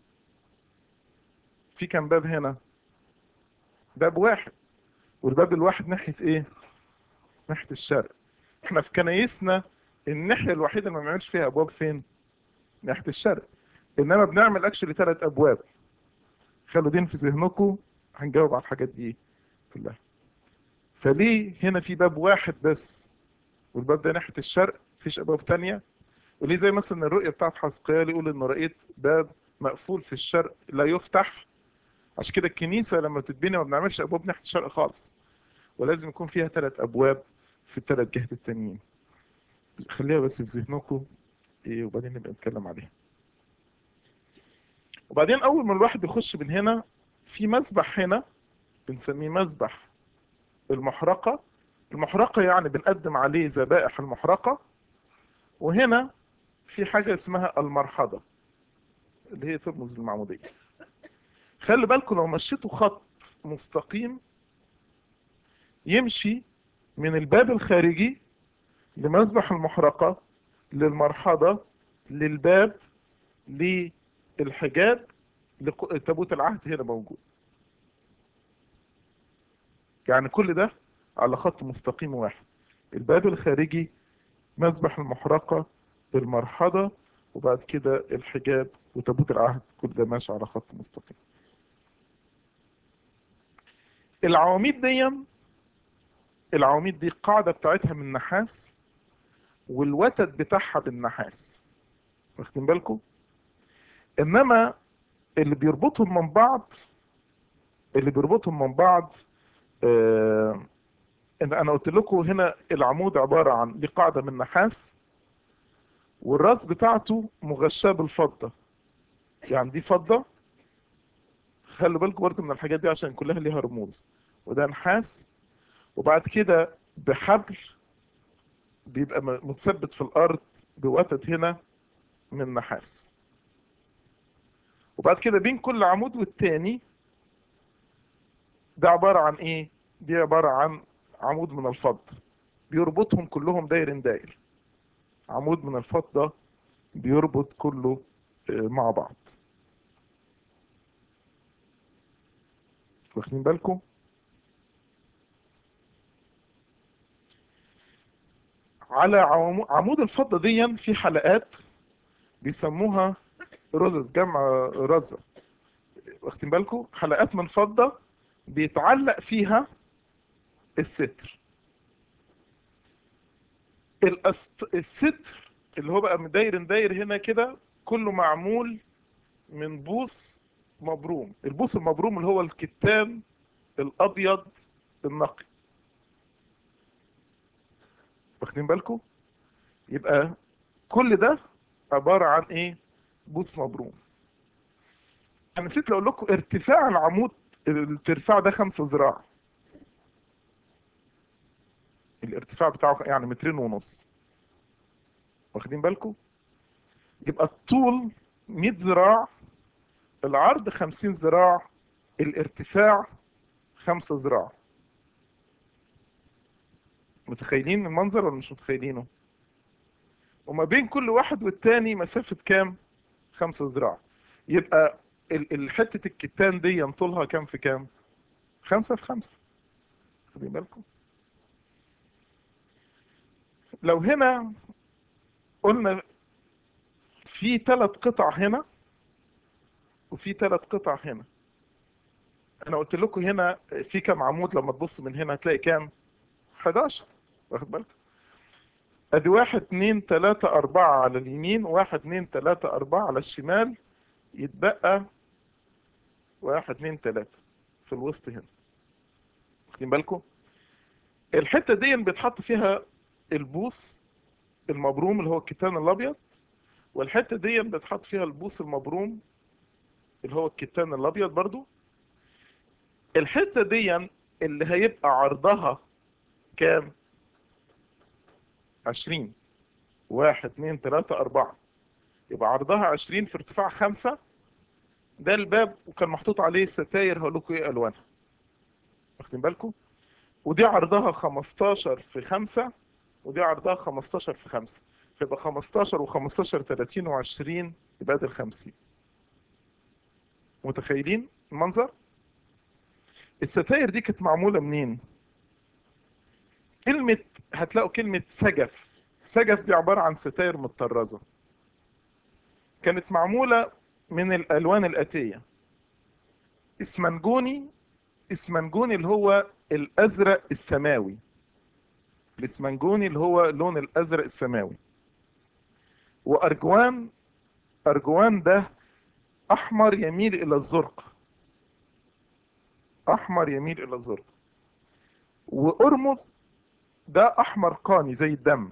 في كام باب هنا باب واحد والباب الواحد ناحيه ايه ناحيه الشرق احنا في كنايسنا الناحيه الوحيده اللي ما بنعملش فيها ابواب فين ناحيه الشرق انما بنعمل اكشلي ثلاث ابواب خلوا دين في ذهنكم هنجاوب على الحاجات دي كلها فليه هنا في باب واحد بس والباب ده ناحيه الشرق مفيش ابواب تانية وليه زي مثلا الرؤيه بتاعت حزقيال يقول ان رأيت باب مقفول في الشرق لا يفتح عشان كده الكنيسه لما بتتبني ما بنعملش ابواب ناحيه الشرق خالص ولازم يكون فيها ثلاث ابواب في الثلاث جهات التانيين خليها بس في ذهنكم ايه وبعدين نبقى نتكلم عليها وبعدين اول ما الواحد يخش من هنا في مسبح هنا بنسميه مسبح المحرقة المحرقة يعني بنقدم عليه ذبائح المحرقة وهنا في حاجة اسمها المرحضة اللي هي ترمز المعمودية خلي بالكم لو مشيتوا خط مستقيم يمشي من الباب الخارجي لمذبح المحرقة للمرحضة للباب للحجاب لتابوت العهد هنا موجود يعني كل ده على خط مستقيم واحد الباب الخارجي مذبح المحرقة المرحضة وبعد كده الحجاب وتابوت العهد كل ده ماشي على خط مستقيم العواميد دي العواميد دي القاعدة بتاعتها من نحاس والوتد بتاعها بالنحاس واخدين بالكم انما اللي بيربطهم من بعض اللي بيربطهم من بعض آه ان انا قلت لكم هنا العمود عبارة عن دي قاعدة من نحاس والراس بتاعته مغشاة بالفضة يعني دي فضة خلوا بالكم برضه من الحاجات دي عشان كلها ليها رموز وده نحاس وبعد كده بحبل بيبقى متثبت في الارض بوتد هنا من نحاس وبعد كده بين كل عمود والتاني ده عبارة عن ايه دي عبارة عن عمود من الفضة بيربطهم كلهم داير داير عمود من الفضة بيربط كله مع بعض واخدين بالكم على عمود الفضة دي في حلقات بيسموها رزز جمع رزة واخدين بالكم حلقات من فضة بيتعلق فيها الستر الأست... الستر اللي هو بقى داير داير هنا كده كله معمول من بوص مبروم البوص المبروم اللي هو الكتان الابيض النقي واخدين بالكم يبقى كل ده عبارة عن ايه بوص مبروم انا نسيت اقول لكم ارتفاع العمود الارتفاع ده خمسة ذراع الارتفاع بتاعه يعني مترين ونص واخدين بالكم يبقى الطول 100 ذراع العرض 50 ذراع الارتفاع 5 ذراع متخيلين المنظر ولا مش متخيلينه وما بين كل واحد والتاني مسافة كام 5 ذراع يبقى حتة الكتان دي طولها كام في كام خمسة في خمسة خدين بالكم لو هنا قلنا في ثلاث قطع هنا وفي ثلاث قطع هنا انا قلت لكم هنا في كام عمود لما تبص من هنا هتلاقي كام 11 واخد بالك ادي واحد اتنين تلاتة اربعة على اليمين واحد اتنين تلاتة اربعة على الشمال يتبقى واحد اتنين تلاتة في الوسط هنا واخدين بالكم الحتة دي بيتحط فيها البوص المبروم اللي هو الكتان الابيض والحتة دي بيتحط فيها البوص المبروم اللي هو الكتان الابيض برضو الحتة دي اللي هيبقى عرضها كام عشرين واحد اتنين تلاتة اربعة يبقى عرضها عشرين في ارتفاع خمسة ده الباب وكان محطوط عليه ستاير هقول لكم ايه الوانها واخدين بالكم ودي عرضها 15 في 5 ودي عرضها 15 في 5 فيبقى 15 و15 30 و20 يبقى ده 50 متخيلين المنظر الستاير دي كانت معمولة منين كلمة هتلاقوا كلمة سجف سجف دي عبارة عن ستاير متطرزة كانت معمولة من الألوان الآتية اسمنجوني اسمنجوني اللي هو الأزرق السماوي الاسمنجوني اللي هو اللون الأزرق السماوي وأرجوان أرجوان ده أحمر يميل إلى الزرق أحمر يميل إلى الزرق وأرمز ده أحمر قاني زي الدم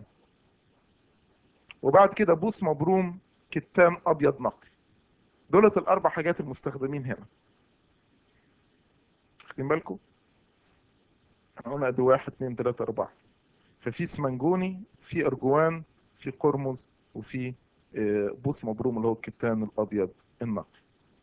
وبعد كده بوس مبروم كتان أبيض نقي دولت الأربع حاجات المستخدمين هنا واخدين بالكم؟ قلنا ادي واحد اتنين تلاتة أربعة ففي اسمنجوني في أرجوان في قرمز وفي بوس مبروم اللي هو الكتان الأبيض النقي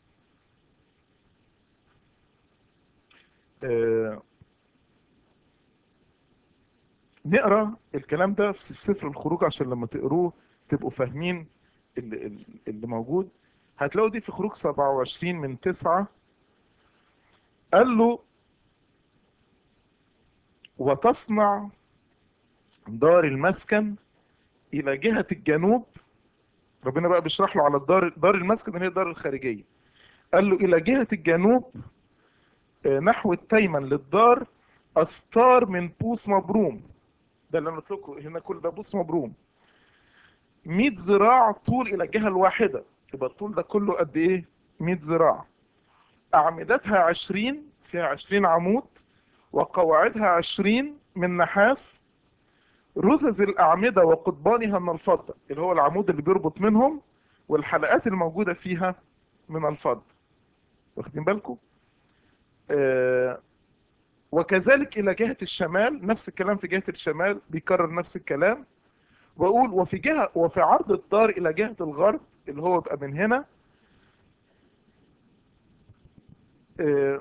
نقرا الكلام ده في سفر الخروج عشان لما تقروه تبقوا فاهمين اللي, اللي موجود هتلاقوا دي في خروج 27 من 9 قال له وتصنع دار المسكن الى جهة الجنوب ربنا بقى بيشرح له على الدار دار المسكن اللي هي الدار الخارجية قال له الى جهة الجنوب نحو التيمن للدار أستار من بوس مبروم ده اللي انا قلت لكم هنا كل ده بوس مبروم 100 ذراع طول الى الجهه الواحده يبقى الطول ده كله قد ايه 100 ذراع اعمدتها 20 فيها 20 عمود وقواعدها 20 من نحاس رزز الاعمده وقضبانها من الفضه اللي هو العمود اللي بيربط منهم والحلقات الموجوده فيها من الفضه واخدين بالكم آه وكذلك الى جهه الشمال نفس الكلام في جهه الشمال بيكرر نفس الكلام واقول وفي جهه وفي عرض الدار الى جهه الغرب اللي هو يبقى من هنا آه،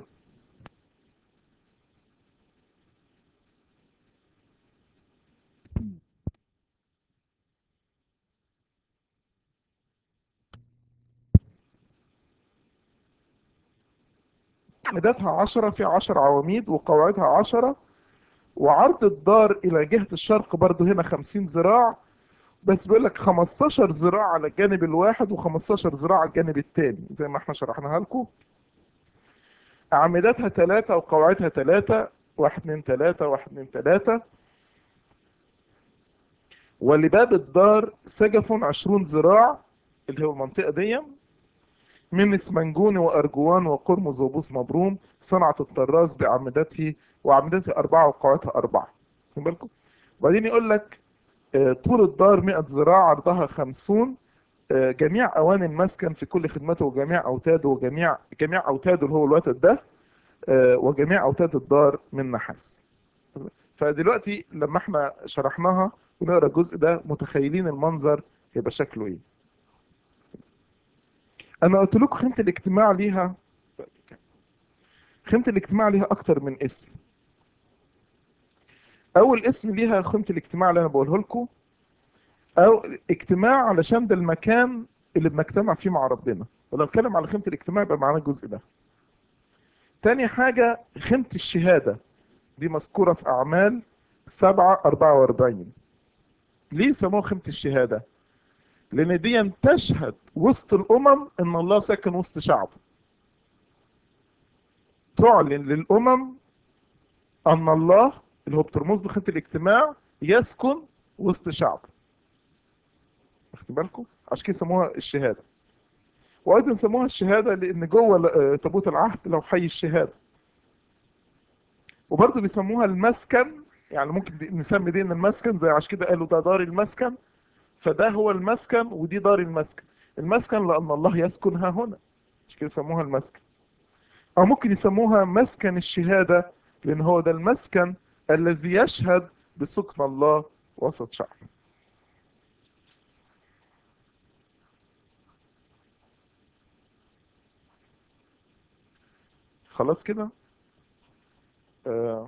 مدتها عشرة في عشر عواميد وقواعدها عشرة وعرض الدار إلى جهة الشرق برضو هنا خمسين ذراع بس بيقول لك 15 ذراع على الجانب الواحد و15 ذراع على الجانب الثاني زي ما احنا شرحناها لكم أعمدتها ثلاثة وقواعدها ثلاثة واحد اتنين تلاتة واحد اتنين تلاتة ولباب الدار سجف عشرون ذراع اللي هو المنطقة دي من اسمنجون وأرجوان وقرمز وبوس مبروم صنعة الطراز بأعمدته وأعمدته أربعة وقواعدها أربعة واخدين بالكم وبعدين يقول لك آه، طول الدار 100 ذراع عرضها 50 آه، جميع أواني المسكن في كل خدمته وجميع أوتاده وجميع جميع أوتاده اللي هو الوتد ده آه، وجميع أوتاد الدار من نحاس فدلوقتي لما احنا شرحناها ونقرا الجزء ده متخيلين المنظر هيبقى شكله ايه انا قلت لكم خيمه الاجتماع ليها خيمه الاجتماع ليها اكتر من اسم اول اسم ليها خيمه الاجتماع اللي انا بقوله لكم او اجتماع علشان ده المكان اللي بنجتمع فيه مع ربنا ولو اتكلم على خيمه الاجتماع يبقى معانا الجزء ده تاني حاجه خيمه الشهاده دي مذكوره في اعمال 7 44 ليه سموها خيمه الشهاده لان دي تشهد وسط الامم ان الله ساكن وسط شعبه تعلن للامم ان الله اللي هو بترمز له خيمه الاجتماع يسكن وسط شعبه واخد بالكم عشان كده سموها الشهاده وايضا سموها الشهاده لان جوه آه، تابوت العهد لو حي الشهاده وبرضه بيسموها المسكن يعني ممكن دي- نسمي دي إن المسكن زي عشان كده قالوا ده دار المسكن فده هو المسكن ودي دار المسكن المسكن لأن الله يسكن ها هنا مش كده يسموها المسكن أو ممكن يسموها مسكن الشهادة لأن هو ده المسكن الذي يشهد بسكن الله وسط شعبه خلاص كده آه.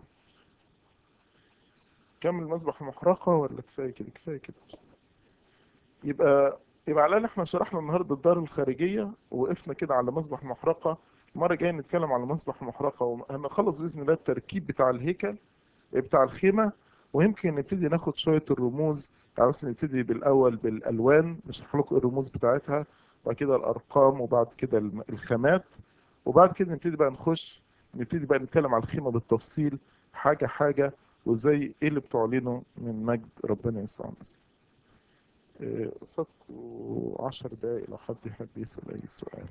كمل مسبح المحرقة ولا كفاية كده كفاية كده يبقى يبقى على الأقل احنا شرحنا النهارده الدار الخارجية ووقفنا كده على مسبح المحرقة المرة الجاية نتكلم على مسبح المحرقة وهنخلص بإذن الله التركيب بتاع الهيكل بتاع الخيمة ويمكن نبتدي ناخد شوية الرموز يعني مثلا نبتدي بالأول بالألوان نشرح لكم الرموز بتاعتها وبعد كده الأرقام وبعد كده الم- الخامات وبعد كده نبتدي بقى نخش نبتدي بقى نتكلم على الخيمة بالتفصيل حاجة حاجة وزي ايه اللي بتعلنه من مجد ربنا يسوع المسيح إيه، قصادكم عشر دقايق لو حد يحب يسأل أي سؤال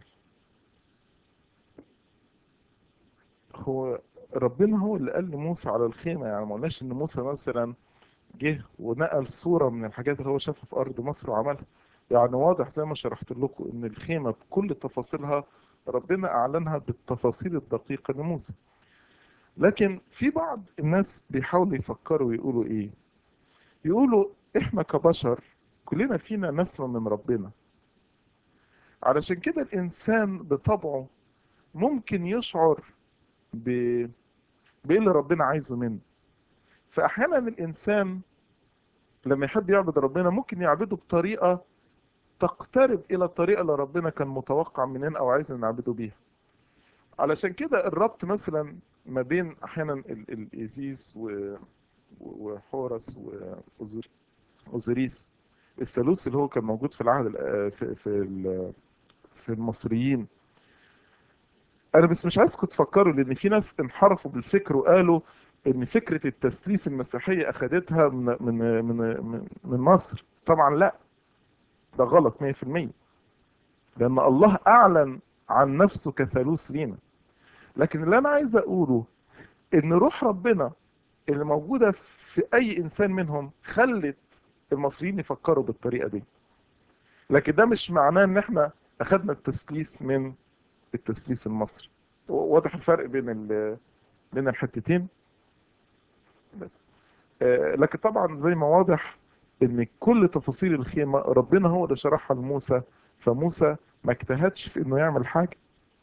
هو ربنا هو اللي قال لموسى على الخيمة يعني ما قلناش إن موسى مثلا جه ونقل صورة من الحاجات اللي هو شافها في أرض مصر وعملها يعني واضح زي ما شرحت لكم إن الخيمة بكل تفاصيلها ربنا أعلنها بالتفاصيل الدقيقة لموسى لكن في بعض الناس بيحاولوا يفكروا ويقولوا إيه يقولوا إحنا كبشر كلنا فينا نسمة من ربنا علشان كده الإنسان بطبعه ممكن يشعر ب... بإيه اللي ربنا عايزه منه فأحيانا الإنسان لما يحب يعبد ربنا ممكن يعبده بطريقة تقترب إلى الطريقة اللي ربنا كان متوقع مننا أو عايز نعبده بيها علشان كده الربط مثلا ما بين أحيانا ال- الإيزيس و- وحورس وأوزور- أوزوريس الثالوث اللي هو كان موجود في العهد ال- في في ال- في المصريين انا بس مش عايزكم تفكروا لان في ناس انحرفوا بالفكر وقالوا ان فكرة التثليث المسيحية اخدتها من من من من, من مصر طبعا لا ده غلط 100% لان الله اعلن عن نفسه كثالوث لينا لكن اللي انا عايز اقوله ان روح ربنا اللي موجودة في اي انسان منهم خلت المصريين يفكروا بالطريقة دي لكن ده مش معناه ان احنا اخدنا التثليث من التثليث المصري واضح الفرق بين ال بين الحتتين بس آه لكن طبعا زي ما واضح ان كل تفاصيل الخيمة ربنا هو اللي شرحها لموسى فموسى ما اجتهدش في انه يعمل حاجة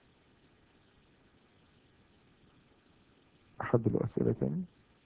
احد له اسئلة تاني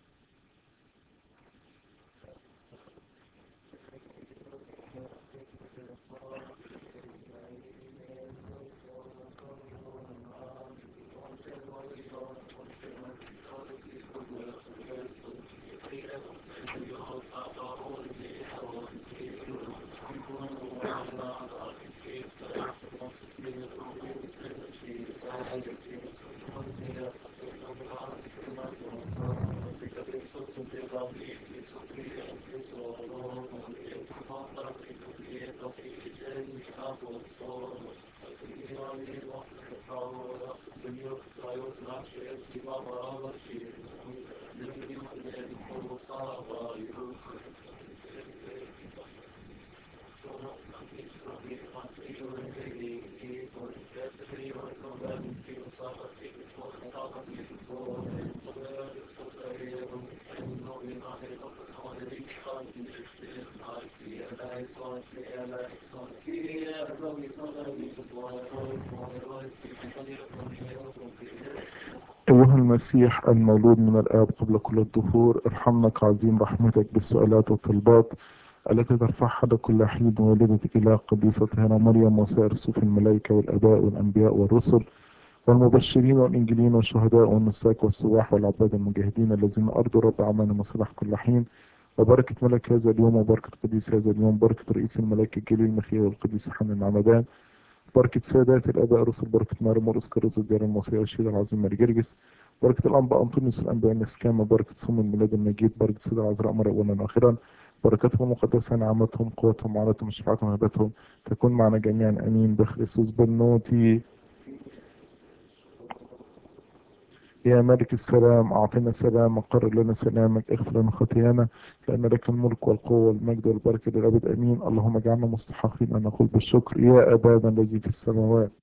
أيها المسيح المولود من الآب قبل كل الدهور ارحمنا كعظيم رحمتك بالسؤالات والطلبات التي ترفعها لكل حين والدتك إلى قديسة هنا مريم وسائر صوف الملائكة والآباء والأنبياء والرسل والمبشرين والإنجيلين والشهداء والنساك والسواح والعباد المجاهدين الذين أرضوا رب عمل مصلح كل حين وبركة ملك هذا اليوم وبركة قديس هذا اليوم بركة رئيس الملائكة الجليل مخيل والقديس حنان العمدان بركة سادات الآباء الرسل بركة مريم مرقس كرز الديار المصرية والشهيد العظيم ماري جرجس بركة الأنباء أنطونيوس الأنباء النسكامة بركة صوم الميلاد المجيد بركة سيدة العذراء مرة أولا وآخرا بركتهم المقدسة نعمتهم قوتهم وعلتهم شفاعتهم هبتهم تكون معنا جميعا أمين بخريستوس بنوتي يا ملك السلام أعطنا سلام قرر لنا سلامك اغفر لنا خطايانا لأن لك الملك والقوة والمجد والبركة للأبد أمين اللهم اجعلنا مستحقين أن نقول بالشكر يا أبانا الذي في السماوات